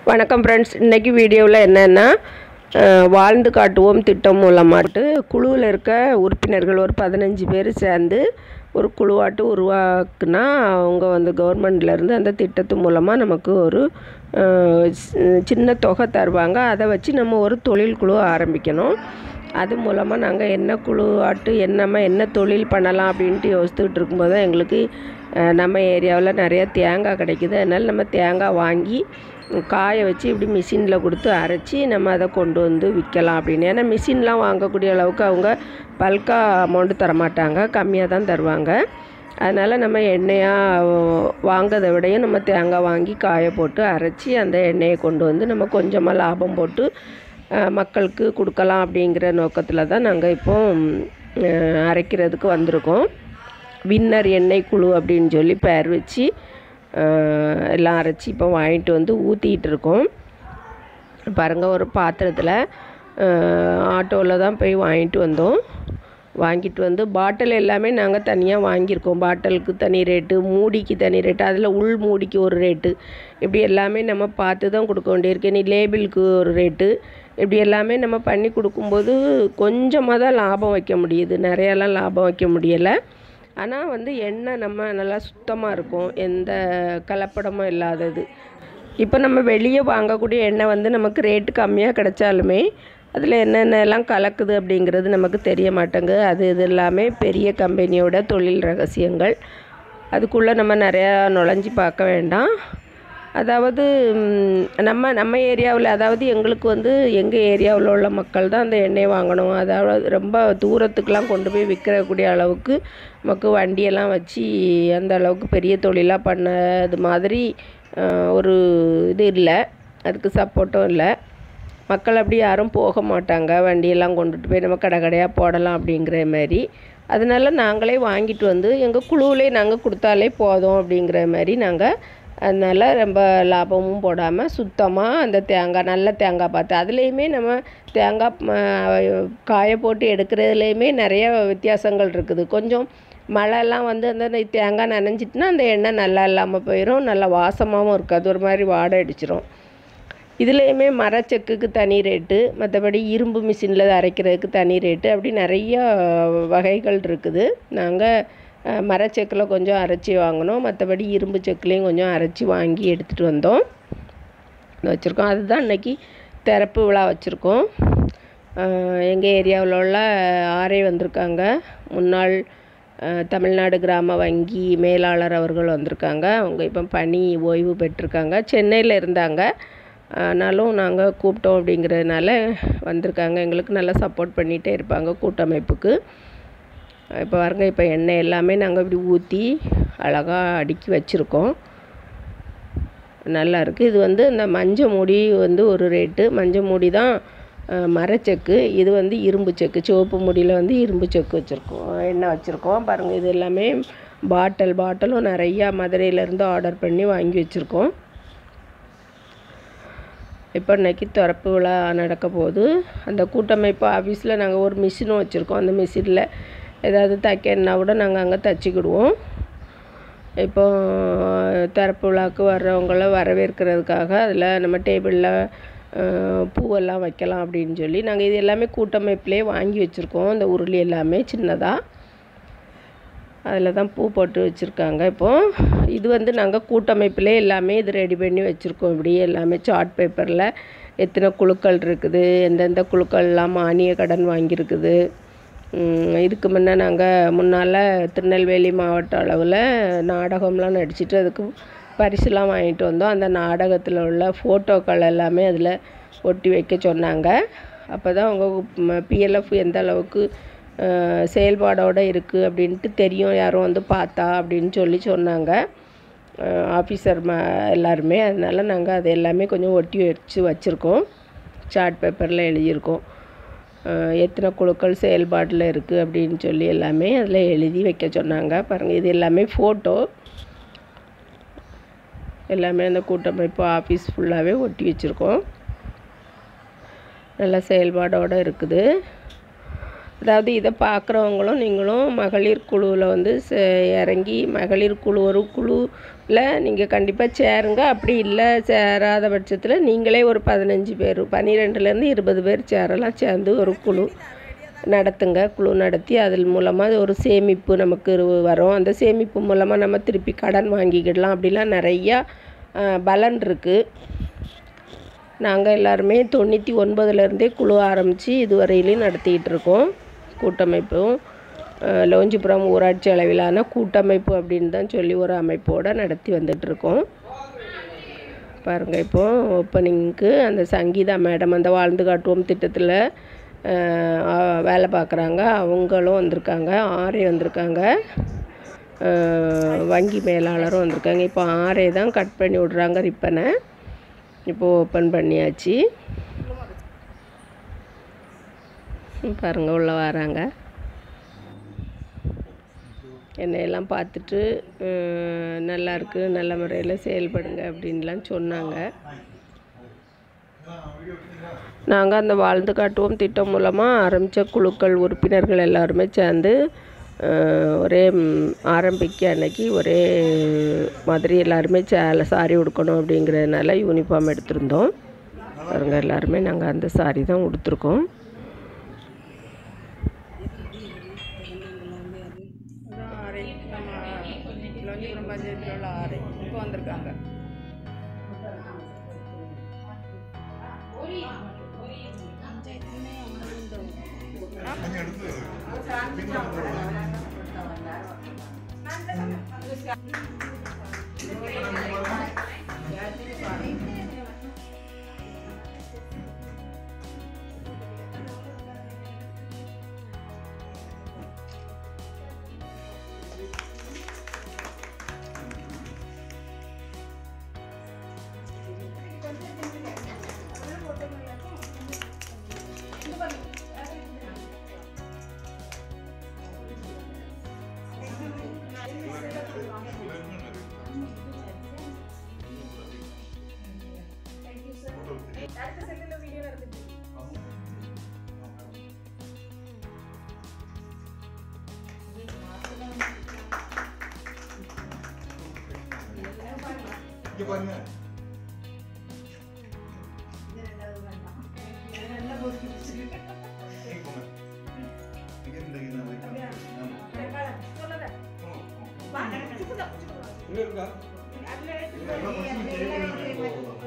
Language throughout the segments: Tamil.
வணக்கம் ஃப்ரெண்ட்ஸ் இன்றைக்கி வீடியோவில் என்னென்னா வாழ்ந்து காட்டுவோம் திட்டம் மூலமாட்டு குழுவில் இருக்க உறுப்பினர்கள் ஒரு பதினஞ்சு பேர் சேர்ந்து ஒரு குழுவாட்டு உருவாக்குனா அவங்க வந்து கவர்மெண்ட்லேருந்து அந்த திட்டத்து மூலமாக நமக்கு ஒரு அஹ், சி- சின்ன தொகை தருவாங்க அதை வச்சு நம்ம ஒரு தொழில் குழு ஆரம்பிக்கணும் அது மூலமாக நாங்கள் என்ன குழு ஆட்டு என்னம்மா என்ன தொழில் பண்ணலாம் அப்படின்ட்டு யோசித்துக்கிட்டு இருக்கும்போது தான் எங்களுக்கு அஹ், நம்ம ஏரியாவில் நிறைய தேங்காய் கிடைக்குது அதனால் நம்ம தேங்காய் வாங்கி உம், காய வச்சு இப்படி மிஷினில் கொடுத்து அரைச்சி நம்ம அதை கொண்டு வந்து விற்கலாம் அப்படின்னு ஏன்னா மிஷின்லாம் வாங்கக்கூடிய அளவுக்கு அவங்க பல்காக அமௌண்ட்டு தரமாட்டாங்க கம்மியாக தான் தருவாங்க அதனால் நம்ம எண்ணெயாக வாங்கிறத விடையும் நம்ம தேங்காய் வாங்கி காய போட்டு அரைச்சி அந்த எண்ணெயை கொண்டு வந்து நம்ம கொஞ்சமாக லாபம் போட்டு அஹ், மக்களுக்கு கொடுக்கலாம் அப்படிங்கிற நோக்கத்தில் தான் நாங்கள் இப்போ அஹ், அரைக்கிறதுக்கு வந்திருக்கோம் வின்னர் எண்ணெய் குழு அப்படின்னு சொல்லி பேர் வச்சு அஹ், எல்லாம் அரைச்சி இப்போ வாங்கிட்டு வந்து ஊற்றிட்டு இருக்கோம் பாருங்கள் ஒரு பாத்திரத்தில் ஆட்டோவில் தான் போய் வாங்கிட்டு வந்தோம் வாங்கிட்டு வந்து பாட்டில் எல்லாமே நாங்கள் தனியாக வாங்கியிருக்கோம் பாட்டிலுக்கு தனி ரேட்டு மூடிக்கு தனி ரேட்டு அதில் உள் மூடிக்கு ஒரு ரேட்டு இப்படி எல்லாமே நம்ம பார்த்து தான் கொடுக்க வேண்டியிருக்கு நீ லேபிளுக்கு ஒரு ரேட்டு இப்படி எல்லாமே நம்ம பண்ணி கொடுக்கும்போது கொஞ்சமாக தான் லாபம் வைக்க முடியுது நிறையாலாம் லாபம் வைக்க முடியலை ஆனால் வந்து எண்ணெய் நம்ம நல்லா சுத்தமாக இருக்கும் எந்த கலப்படமும் இல்லாதது இப்போ நம்ம வெளியே வாங்கக்கூடிய எண்ணெய் வந்து நமக்கு ரேட்டு கம்மியாக கிடைச்சாலுமே அதில் என்னென்னலாம் கலக்குது அப்படிங்கிறது நமக்கு தெரிய மாட்டேங்குது அது இது எல்லாமே பெரிய கம்பெனியோட தொழில் ரகசியங்கள் அதுக்குள்ளே நம்ம நிறையா நுழைஞ்சி பார்க்க வேண்டாம் அதாவது ம், நம்ம நம்ம ஏரியாவில் அதாவது எங்களுக்கு வந்து எங்கள் ஏரியாவில் உள்ள மக்கள் தான் அந்த எண்ணெயை வாங்கணும் அதாவது ரொம்ப தூரத்துக்கெலாம் கொண்டு போய் விற்கக்கூடிய அளவுக்கு நமக்கு வண்டியெல்லாம் வச்சு அந்த அளவுக்கு பெரிய தொழிலாக பண்ணது மாதிரி அஹ், ஒரு இது இல்லை அதுக்கு சப்போர்ட்டும் இல்லை மக்கள் அப்படி யாரும் போக மாட்டாங்க வண்டியெல்லாம் கொண்டுட்டு போய் நம்ம கடை கடையாக போடலாம் அப்படிங்கிற மாதிரி அதனால நாங்களே வாங்கிட்டு வந்து எங்கள் குழுவிலே நாங்கள் கொடுத்தாலே போதும் அப்படிங்கிற மாதிரி நாங்கள் அதனால் ரொம்ப லாபமும் போடாமல் சுத்தமாக அந்த தேங்காய் நல்ல தேங்காய் பார்த்து அதுலேயுமே நம்ம தேங்காய் ம- காய போட்டு எடுக்கிறதுலேயுமே நிறைய வித்தியாசங்கள் இருக்குது கொஞ்சம் மழைலாம் வந்து அந்த தேங்காய் நனைஞ்சிட்டுனா அந்த எண்ணெய் நல்லா இல்லாமல் போயிடும் நல்லா வாசமாகவும் இருக்காது ஒரு மாதிரி வாடை அடிச்சிரும் இதுலேயுமே மரச்செக்குக்கு தனி ரேட்டு மற்றபடி இரும்பு மிஷினில் அரைக்கிறதுக்கு தனி ரேட்டு அப்படி நிறைய வகைகள் இருக்குது நாங்கள் மரச்செக்கில் கொஞ்சம் அரைச்சி வாங்கினோம் மற்றபடி இரும்பு செக்குலேயும் கொஞ்சம் அரைச்சி வாங்கி எடுத்துகிட்டு வந்தோம் வச்சுருக்கோம் அதுதான் இன்னைக்கு திறப்பு விழா வச்சுருக்கோம் எங்கள் ஏரியாவில் உள்ள ஆரே வந்திருக்காங்க முன்னாள் அஹ், தமிழ்நாடு கிராம வங்கி மேலாளர் அவர்கள் வந்திருக்காங்க அவங்க இப்போ பணி ஓய்வு பெற்றிருக்காங்க சென்னையில் இருந்தாங்க ஆனாலும் நாங்கள் கூப்பிட்டோம் அப்படிங்கிறதுனால வந்திருக்காங்க எங்களுக்கு நல்லா சப்போர்ட் பண்ணிகிட்டே இருப்பாங்க கூட்டமைப்புக்கு இப்போ பாருங்க இப்போ எண்ணெய் எல்லாமே நாங்கள் இப்படி ஊற்றி அழகாக அடுக்கி வச்சுருக்கோம் நல்லா இருக்குது இது வந்து இந்த மஞ்சள் மூடி வந்து ஒரு ரேட்டு மஞ்சள் மூடி தான் அஹ், மரச்செக்கு இது வந்து இரும்பு செக்கு சிவப்பு மூடியில் வந்து இரும்பு செக்கு வச்சுருக்கோம் எண்ணெய் வச்சுருக்கோம் பாருங்கள் இது எல்லாமே பாட்டில் பாட்டிலும் நிறையா மதுரையிலேருந்து ஆர்டர் பண்ணி வாங்கி வச்சுருக்கோம் இப்போ இன்னைக்கு திறப்பு விழா நடக்க போகுது அந்த கூட்டமைப்பு ஆஃபீஸில் நாங்கள் ஒரு மிஷினும் வச்சுருக்கோம் அந்த மிஷினில் ஏதாவது தைக்கணுன்னா கூட நாங்கள் அங்கே தச்சுக்கிடுவோம் இப்போ திறப்பு விழாவுக்கு வர்றவங்கள வரவேற்கிறதுக்காக அதில் நம்ம டேபிளில் பூவெல்லாம் வைக்கலாம் அப்படின்னு சொல்லி நாங்கள் இது எல்லாமே கூட்டமைப்புலேயே வாங்கி வச்சுருக்கோம் இந்த உருளி எல்லாமே சின்னதாக அதில் தான் பூ போட்டு வச்சுருக்காங்க இப்போது இது வந்து நாங்கள் கூட்டமைப்பிலே எல்லாமே இது ரெடி பண்ணி வச்சுருக்கோம் இப்படி எல்லாமே சார்ட் பேப்பரில் எத்தனை குழுக்கள் இருக்குது எந்தெந்த குழுக்கள்லாம் மானிய கடன் வாங்கியிருக்குது உம், இதுக்கு முன்னே நாங்கள் முன்னால் திருநெல்வேலி மாவட்ட அளவில் நாடகம்லாம் நடிச்சிட்டு அதுக்கு பரிசுலாம் வாங்கிட்டு வந்தோம் அந்த நாடகத்தில் உள்ள ஃபோட்டோக்கள் எல்லாமே அதில் ஒட்டி வைக்க சொன்னாங்க அப்போ தான் அவங்க பிஎல்எஃப் எந்த அளவுக்கு அஹ், செயல்பாடோட இருக்குது அப்படின்ட்டு தெரியும் யாரும் வந்து பார்த்தா அப்படின்னு சொல்லி சொன்னாங்க ஆஃபீஸர் ம எல்லாருமே அதனால் நாங்கள் அது எல்லாமே கொஞ்சம் ஒட்டி வச்சு வச்சுருக்கோம் சார்ட் பேப்பரில் எழுதியிருக்கோம் அஹ், எத்தனை குழுக்கள் செயல்பாட்டில் இருக்குது அப்படின்னு சொல்லி எல்லாமே அதில் எழுதி வைக்க சொன்னாங்க பாருங்கள் இது எல்லாமே ஃபோட்டோ எல்லாமே அந்த கூட்டமைப்பு ஆஃபீஸ் ஃபுல்லாகவே ஒட்டி வச்சுருக்கோம் நல்ல செயல்பாடோடு இருக்குது அதாவது இதை பார்க்குறவங்களும் நீங்களும் மகளிர் குழுவில் வந்து சே- இறங்கி மகளிர் குழு ஒரு குழு இல்லை நீங்கள் கண்டிப்பாக சேருங்க அப்படி இல்லை சேராத பட்சத்தில் நீங்களே ஒரு பதினஞ்சு பேர் பன்னிரெண்டுலேருந்து இருபது பேர் சேரலாம் சேர்ந்து ஒரு குழு நடத்துங்க குழு நடத்தி அதில் மூலமாக ஒரு சேமிப்பு நமக்கு இரு- வரும் அந்த சேமிப்பு மூலமாக நம்ம திருப்பி கடன் வாங்கிக்கிடலாம் அப்படிலாம் நிறையா அஹ், பலன் இருக்குது நாங்கள் எல்லாருமே தொண்ணூற்றி ஒன்பதுலேருந்தே குழு ஆரம்பித்து இதுவரையிலையும் நடத்திக்கிட்டு இருக்கோம் கூட்டமைப்பும் அஹ், லோஞ்சிபுரம் ஊராட்சி அளவிலான கூட்டமைப்பு அப்படின்னு தான் சொல்லி ஒரு அமைப்போடு நடத்தி வந்துட்டுருக்கோம் பாருங்கள் இப்போ ஓப்பனிங்க்கு அந்த சங்கீதா மேடம் அந்த வாழ்ந்து காட்டுவோம் திட்டத்தில் வேலை பார்க்குறாங்க அவங்களும் வந்திருக்காங்க ஆரே வந்திருக்காங்க அஹ், வங்கி மேலாளரும் வந்திருக்காங்க இப்போ ஆரே தான் கட் பண்ணி விட்றாங்க ரிப்பனை இப்போது ஓப்பன் பண்ணியாச்சு பாருங்கள் உள்ளே வராங்க என்னையெல்லாம் பார்த்துட்டு அஹ், நல்லா இருக்கு நல்ல முறையில் செயல்படுங்க அப்படின்லாம் சொன்னாங்க நாங்கள் அந்த வாழ்ந்து காட்டுவோம் திட்டம் மூலமாக ஆரம்பித்த குழுக்கள் உறுப்பினர்கள் எல்லாருமே சேர்ந்து அஹ், ஒரே ம், ஆரம்பிக்க அன்னைக்கு ஒரே மாதிரி எல்லாருமே சேலை சாரி உடுக்கணும் அப்படிங்கிறதுனால யூனிஃபார்ம் எடுத்திருந்தோம் பாருங்க எல்லாருமே நாங்கள் அந்த சாரி தான் உடுத்துருக்கோம் பஞ்சாயத்தில் உள்ள ஆறு இப்போ வந்திருக்காங்க இங்க பாருங்க இங்க போங்க. இங்க இருந்து இங்க நான் வைக்கிறேன். ஆமா. இங்க இருக்கா? இல்ல, எல்லா பசங்களும் கேக்குறாங்க.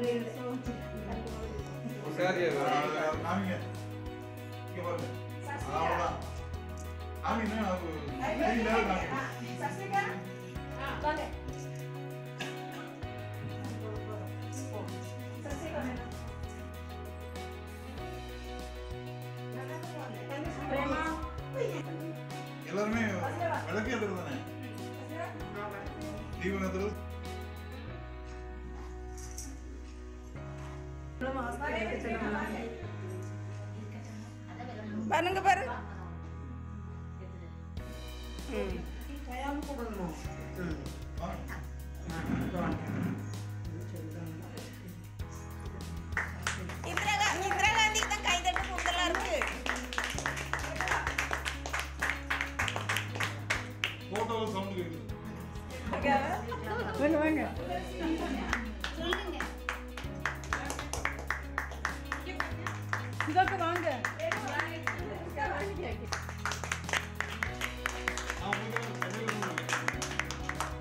சரி, அஹ், காமிங்க. இங்க பாருங்க. அவ்வளவுதான். காமிங்க, அது நீங்க நேரா காமிங்க. எல்லாருமே விளக்கு ஏத்துறது தானே தீபம் ஏத்துறது பாருங்க பாரு இந்திரா கா- இந்திரா காந்திக்கு தான் கைதட்டு கூடுதலா இருக்கு போட்டோல சவுண்ட் கேக்குது ஆ, உங்களுக்கு சென்னையில இருந்து வந்திருக்கேன்.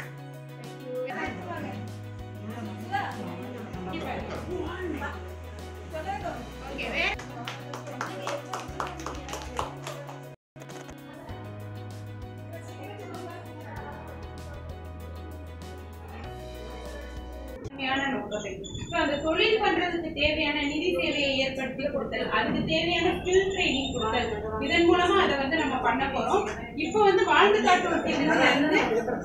உண்மையான நோக்கத்தை So, அந்த தொழில் பண்றதுக்கு தேவையான நிதி சேவையை ஏற்படுத்தி கொடுத்தல் அதுக்கு தேவையான ஸ்கில் ட்ரைனிங் கொடுத்தல் இதன் மூலமா அதை வந்து நம்ம பண்ண போறோம் இப்போ வந்து வாழ்ந்து காட்டும் திட்டத்துல இருந்து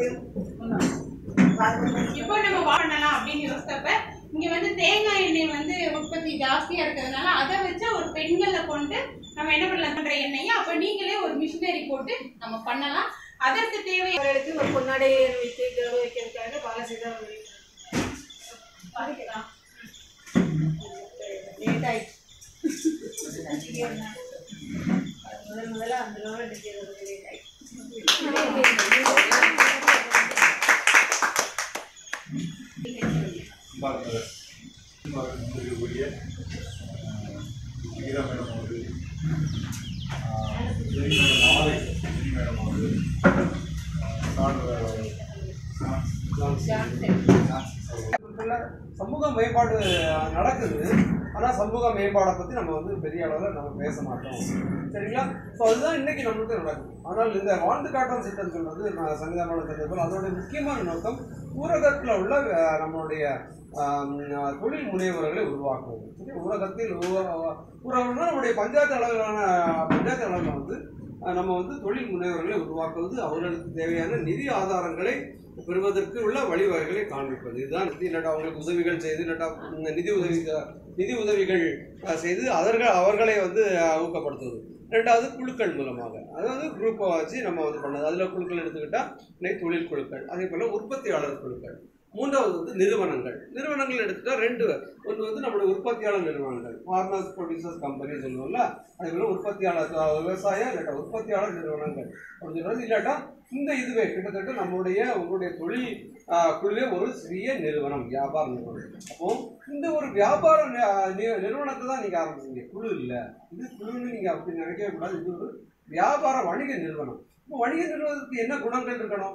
இப்போ நம்ம வாழலாம் அப்படின்னு யோசிச்சப்ப இங்க வந்து தேங்காய் எண்ணெய் வந்து உற்பத்தி ஜாஸ்தியா இருக்கிறதுனால அதை வச்சு ஒரு பெண்களை கொண்டு நம்ம என்ன பண்ணலாம் பண்ற எண்ணெயை அப்ப நீங்களே ஒரு மிஷினரி போட்டு நம்ம பண்ணலாம் அதற்கு தேவை அவர்களுக்கு ஒரு பொன்னாடை வைத்து கௌரவிக்கிறதுக்காக பல செய்தவர்கள் லேட் ஆயிடுச்சு முதல் முதல்ல அந்த லோன் எடுக்கிறது லேட் ஆயிடுச்சு பார்ட்னர் வந்திருக்கக்கூடிய கீதா மேடம் அவர்கள் ஜெனி மேடம் ஆலை ஜெனி மேடம் அவர்கள் உள்ள சமூக மேம்பாடு நடக்குது ஆனால் சமூக மேம்பாடை பற்றி நம்ம வந்து பெரிய அளவில் நம்ம பேச மாட்டோம் சரிங்களா ஸோ அதுதான் இன்னைக்கு நம்மளுக்கு நடக்குது ஆனால் இந்த வாழ்ந்து காட்டும் திட்டம் சொல்றது நான் சங்கீதமான திட்டத்தில் அதோட முக்கியமான நோக்கம் ஊரகத்தில் உள்ள அஹ், நம்மளுடைய ஆம், தொழில் முனைவர்களை உருவாக்குவது சரி ஊரகத்தில் ஊ- ஊரகம்னா நம்முடைய பஞ்சாயத்து அளவிலான பஞ்சாயத்து அளவில் வந்து அஹ், நம்ம வந்து தொழில் முனைவர்களை உருவாக்குவது அவர்களுக்கு தேவையான நிதி ஆதாரங்களை பெறுவதற்கு உள்ள வழிவகைகளை காண்பிப்பது இதுதான் நிதி இல்லாட்டா அவங்களுக்கு உதவிகள் செய்து இல்லாட்டா இந்த நிதி உதவி நிதி உதவிகள் அஹ், செய்து அவர்கள் அவர்களை வந்து அஹ், ஊக்கப்படுத்துவது ரெண்டாவது குழுக்கள் மூலமாக அதாவது குரூப்பை வச்சு நம்ம வந்து பண்ணது அதில் குழுக்கள் எடுத்துக்கிட்டால் இணை தொழில் குழுக்கள் அதே போல் உற்பத்தியாளர் குழுக்கள் மூன்றாவது வந்து நிறுவனங்கள் நிறுவனங்கள் எடுத்துட்டா ரெண்டு ஒன்று வந்து நம்மளுடைய உற்பத்தியாளர் நிறுவனங்கள் ஃபார்மர்ஸ் ப்ரொடியூசர்ஸ் கம்பெனி சொல்லுவோம்ல அதே போல் உற்பத்தியாளர் அஹ், விவசாய இல்லாட்டா உற்பத்தியாளர் நிறுவனங்கள் அப்படின்னு சொல்றது இல்லாட்டா இந்த இதுவே கிட்டத்தட்ட நம்மளுடைய உங்களுடைய தொழில் ஆஹ், குழுவே ஒரு சிறிய நிறுவனம் வியாபார நிறுவனம் அப்போ இந்த ஒரு வியாபார நி- ஆஹ், நி- நிறுவனத்தை தான் நீங்க ஆரம்பிச்சீங்க குழு இல்லை இது குழுன்னு நீங்க அப்படி நினைக்கவே கூடாது இது ஒரு வியாபார வணிக நிறுவனம் இப்போ வணிக நிறுவனத்துக்கு என்ன குணங்கள் இருக்கணும்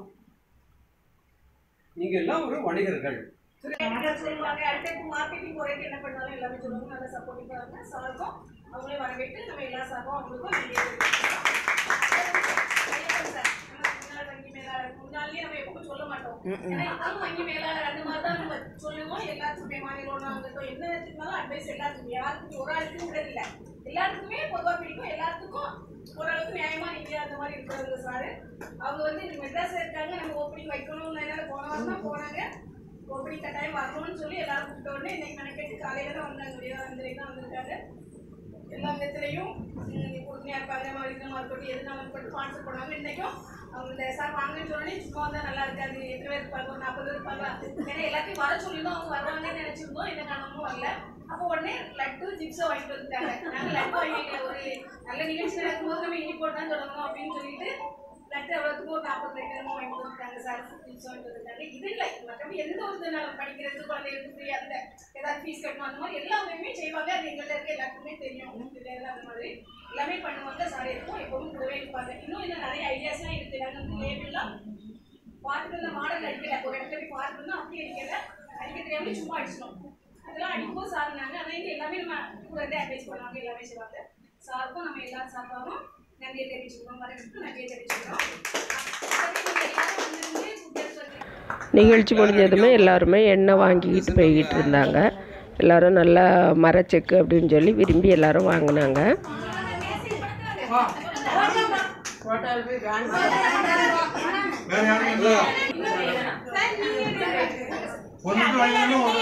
நீங்க எல்லாம் ஒரு வணிகர்கள் சொல்லுவாங்க அடுத்தடுத்து மார்க்கெட்டிங் முறைக்கு என்ன பண்ணாலும் எல்லாமே சொல்லுவாங்க நல்லா சப்போர்ட்டிவாக இருங்க சாருக்கும் அவங்களே வரவேற்று நம்ம எல்லா சார்பும் அவங்களுக்கும் நன்றி தெரிவிச்சுக்கிறோம். சார், நம்ம முன்னாள் வங்கி மேலாளர் முன்னாலே நம்ம எப்பவும் சொல்ல மாட்டோம் ஏன்னா இப்பவும் வங்கி மேலாளர் அந்த மாதிரி தான் நம்ம சொல்லுவோம் எல்லாத்துக்குமே மாநிலம் ஆகட்டும் என்ன எடுத்துக்கினாலும் அட்வைஸ் எல்லாத்துக்கும் யாருக்கும் ஒரு ஆளுக்கும் கூட இல்லை எல்லாத்துக்குமே பொதுவாக பிடிக்கும் எல்லாத்துக்கும் ஓரளவுக்கு நியாயமா நீங்க அந்த மாதிரி இருக்கிறவங்க சார் அவங்க வந்து இந்த மெட்ராஸ்ல இருக்காங்க நம்ம ஓப்பனிங் வைக்கணும்னு என்னால போன வாரம் தான் போனாங்க ஓப்பனிங் கட்டாயம் வரணும்னு சொல்லி எல்லாரும் கூப்பிட்ட உடனே இன்னைக்கு மெனக்கெட்டு காலையில தான் வந்தாங்க விஜயவாந்திரை தான் வந்திருக்காங்க எல்லா விதத்துலையும் உறுதுணையாக இருப்பாங்க மகிழ்ச்சியமாக இருக்கட்டும் எதுனாலும் இருக்கட்டும் ஸ்பான்சர் பண்ணாங்க இன்றைக்கும் அவங்க இந்த சார் வாங்கன்னு சொன்னோடனே சும்மா வந்தால் நல்லா இருக்காது எத்தனை பேர் இருப்பாங்க ஒரு நாற்பது பேர் இருப்பாங்க ஏன்னா எல்லாத்தையும் வர சொல்லியிருந்தோம் அவங்க வருவாங்கன்னு நினச்சிருந்தோம் என்ன காரணமும் வரல அப்போ உடனே லட்டு ஜிப்ஸை வாங்கிட்டு வந்துட்டாங்க நாங்கள் லட்டு வாங்கிக்கல ஒரு நல்ல நிகழ்ச்சி நடக்கும்போது நம்ம இனி போட்டு தான் தொடங்கணும் அப்படின்னு சொல்லிட்டு லட்டு எவ்வளோத்துக்கு ஒரு நாற்பது ரெண்டு வாங்கிட்டு வந்துட்டாங்க சார் ஜிப்ஸ் வாங்கிட்டு வந்துட்டாங்க இது இல்லை மற்றபடி எந்த ஒரு நாள் படிக்கிறது குழந்தைகளுக்கு ஃப்ரீ அந்த ஏதாவது ஃபீஸ் கட்டணும் அந்த மாதிரி எல்லாமே செய்வாங்க அது எங்கள்ட்ட இருக்க எல்லாருக்குமே தெரியும் தெரியாது அந்த மாதிரி எல்லாமே பண்ணுவாங்க சார் இருக்கும் எப்பவும் கூடவே இருப்பாங்க இன்னும் இன்னும் நிறைய ஐடியாஸ்லாம் இருக்கு நாங்கள் வந்து லேபிள்லாம் பார்த்துட்டு இந்த மாடல் அடிக்கல ஒரு இடத்துல போய் பார்த்துட்டு அப்படி அடிக்கல அடிக்க தெரியாம சும்மா அடிச்சிடும் அதெல்லாம் அடிக்கும்போது சார் நாங்கள் ஆனால் இங்கே எல்லாமே நம்ம கூட இருந்து அட்வைஸ் பண்ணுவாங்க எல்லாமே செய்வாங்க சாருக்கும் நம்ம எல்லா சார்பாகவும் நன்றியை தெரிவிச்சுக்கிறோம் வரவேற்று நன்றியை தெரிவிச்சுக்கிறோம் அப்படி நீங்க எல்லாரும் வந்திருந்து குட்டியார் சொல்லி நிகழ்ச்சி முடிஞ்சதுமே எல்லாருமே எண்ணெய் வாங்கிக்கிட்டு போய்கிட்டு இருந்தாங்க எல்லாரும் நல்லா மரச்செக்கு அப்படின்னு சொல்லி விரும்பி எல்லாரும் வாங்கினாங்க வேற யாரும் இல்ல ஒன்றுக்கு வாங்கினாலும் ஒரு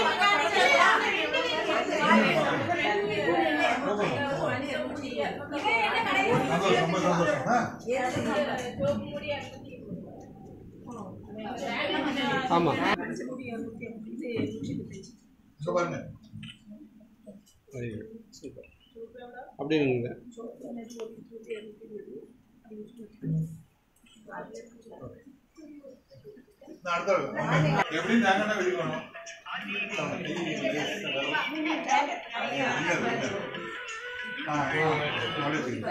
சந்தோஷம் ரொம்ப சந்தோஷம் ஆ? ஆமாம் இங்க பாருங்க வெரி குட் சூப்பர் அப்படி இருங்க நான் அடுத்த ஆள். எப்படி நாங்கன்னா வெளிக்கணும் ஆ அப்படியே வச்சுக்கங்க.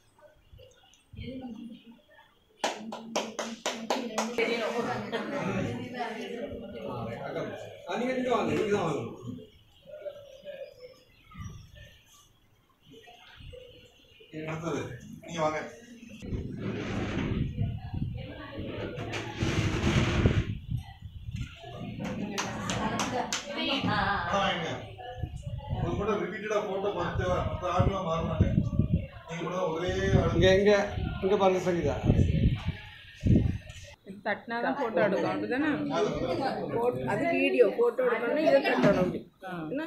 நீங்கள் நீங்கள் வாங்க நீங்கள் தான் வாங்கணும் அடுத்தது நீங்க வாங்க படம் வாங்கிங்க ஒரு கூட ரிப்பீட்டடா போட்டோ மற்ற மற்ற ஆட்கள்லாம் மாற மாட்டேன் நீங்க கூட ஒரே ஆளு இங்கே இங்கே இங்கே பாருங்க சங்கீதா தட்டினா தான் ஃபோட்டோ எடுக்கும் அப்படிதானே அது வீடியோ ஃபோட்டோ எடுக்கணும்னா இதை தட்டணும் அப்படி என்ன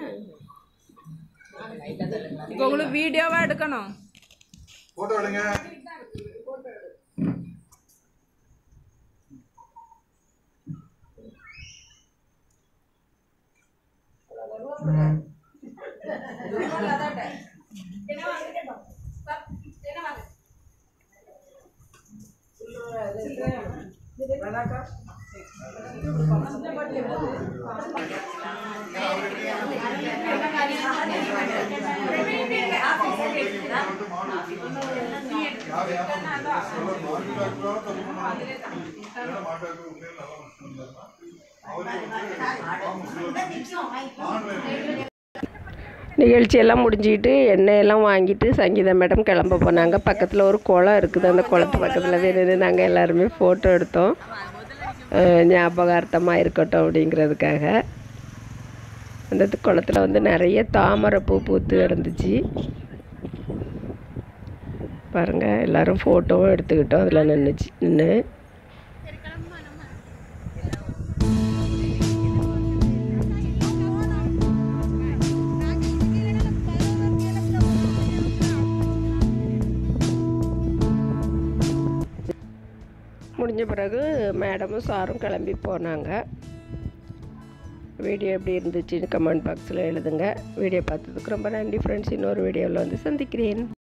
இப்போ உங்களுக்கு வீடியோவா எடுக்கணும் போட்டோ எடுங்க என்ன வாங்க சார், என்ன வாங்க நீங்க மாட்டு டாக்டரா தப்பு பண்ணணும் ஏன்னா மாட்டு டாக்டர் உண்மையிலே நல்ல மனுஷன் இருந்தாருன்னா அவருக்கு நிகழ்ச்சியெல்லாம் முடிஞ்சுக்கிட்டு எண்ணெயெல்லாம் வாங்கிட்டு சங்கீதா மேடம் கிளம்ப போனாங்க பக்கத்தில் ஒரு குளம் இருக்குது அந்த குளத்து பக்கத்தில் நின்று நாங்கள் எல்லாருமே ஃபோட்டோ எடுத்தோம் அஹ் ஞாபகார்த்தமாக இருக்கட்டும் அப்படிங்கிறதுக்காக அந்த குளத்துல வந்து நிறைய தாமரை பூ பூத்து கிடந்துச்சு பாருங்கள் எல்லாரும் ஃபோட்டோவும் எடுத்துக்கிட்டோம் அதில் நின்றுச்சு நின்று முடிஞ்ச பிறகு மேடமும் சாரும் கிளம்பி போனாங்க வீடியோ எப்படி இருந்துச்சுன்னு கமெண்ட் பாக்ஸில் எழுதுங்க வீடியோ பார்த்ததுக்கு ரொம்ப நன்றி ஃப்ரெண்ட்ஸ் இன்னொரு வீடியோவில் வந்து சந்திக்கிறேன்